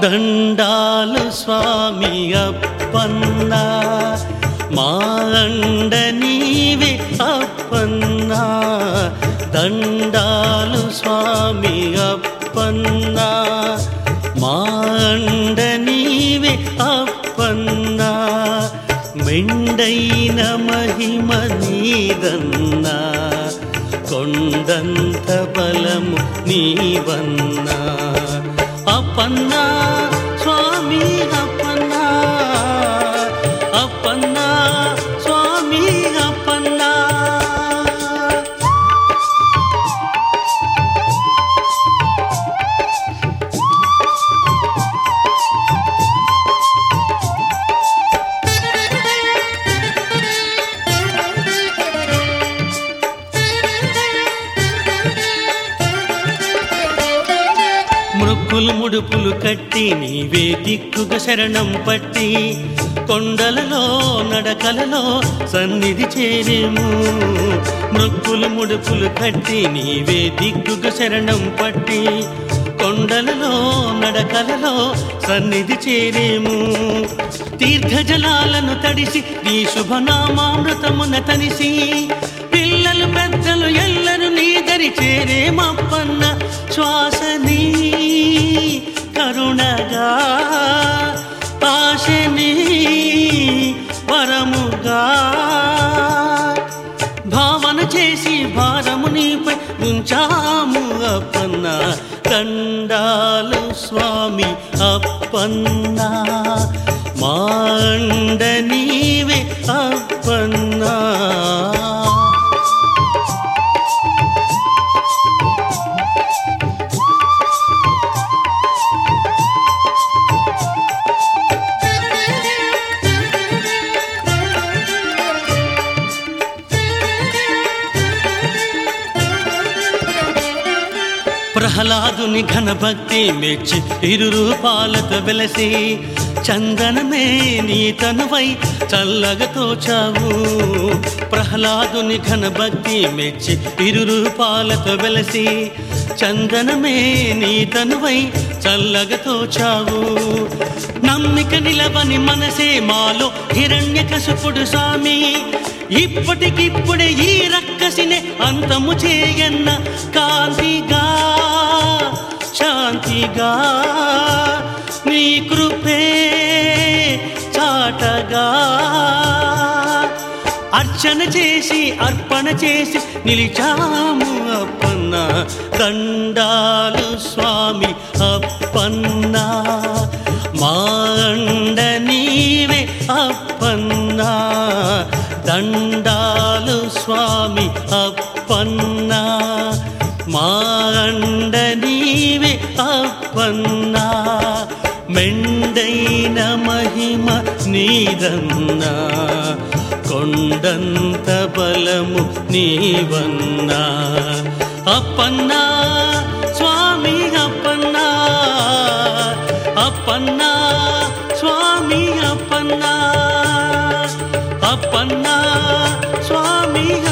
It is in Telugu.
దండాలు స్వామి అప్పన్న మా అండ నీవే అప్పన్న దండాలు స్వామి అప్పన్న మా అండ నీవే అప్పన్న మెండైన మహిమ నీదన్నా కొండంత బలము నీవన్నా అప్పన్నా స్వామి అప్పన్నా అప్పన్నా స్వామి అప్పన్నా మృక్కులు ముడుపులు కట్టి నీవే దిక్కుగా శరణం పట్టి కొండలలో నడకలలో సన్నిధి చేరేము మృక్కులు ముడుపులు కట్టి నీవే దిక్కుగా శరణం పట్టి కొండలలో నడకలలో సన్నిధి చేరేము తీర్థజలాలను తడిసి నీ శుభనామామృతమున తనిసి పిల్లలు పెద్దలు ఎల్లరు నీ దరి చేరేమప్పన్న శ్వాసని కరుణగా ఆశని వరముగా భావన చేసి భారము నీపై ఉంచాము అప్పన్న దండాలు స్వామి అప్పన్న మాండ నీవే అప్పన్నా ప్రహ్లాదుని ఘన భక్తి మెచ్చి ఇరు రూపాలతో వెలసి చందనమే నీ తనువై చల్లగా తోచావు ప్రహ్లాదుని ఘన భక్తి మెచ్చి ఇరు రూపాలతో వెలసి చందనమే నీ తనువై చల్లగా తోచావు నమ్మిక నిలవని మనసే మాలో హిరణ్య కసుపుడు స్వామి ఇప్పటికిప్పుడే ఈ రక్కసినే అంతము చేయన్న కాంతిగా శాంతిగా నీ కృపే చాటగా అర్చన చేసి అర్పణ చేసి నిలిచాము అప్పన్న దండాలు స్వామి అప్పన్న మాండ నీవే అప్పన్న దండాలు స్వామి అప్పన్న మాండ నీవే అప్పన్న మెండైన మహిమ నీదన్నా కొండంత బలము నీవన్నా అప్పన్నా స్వామి అప్పన్నా అప్పన్నా స్వామి అప్పన్నా అప్పన్నా స్వామి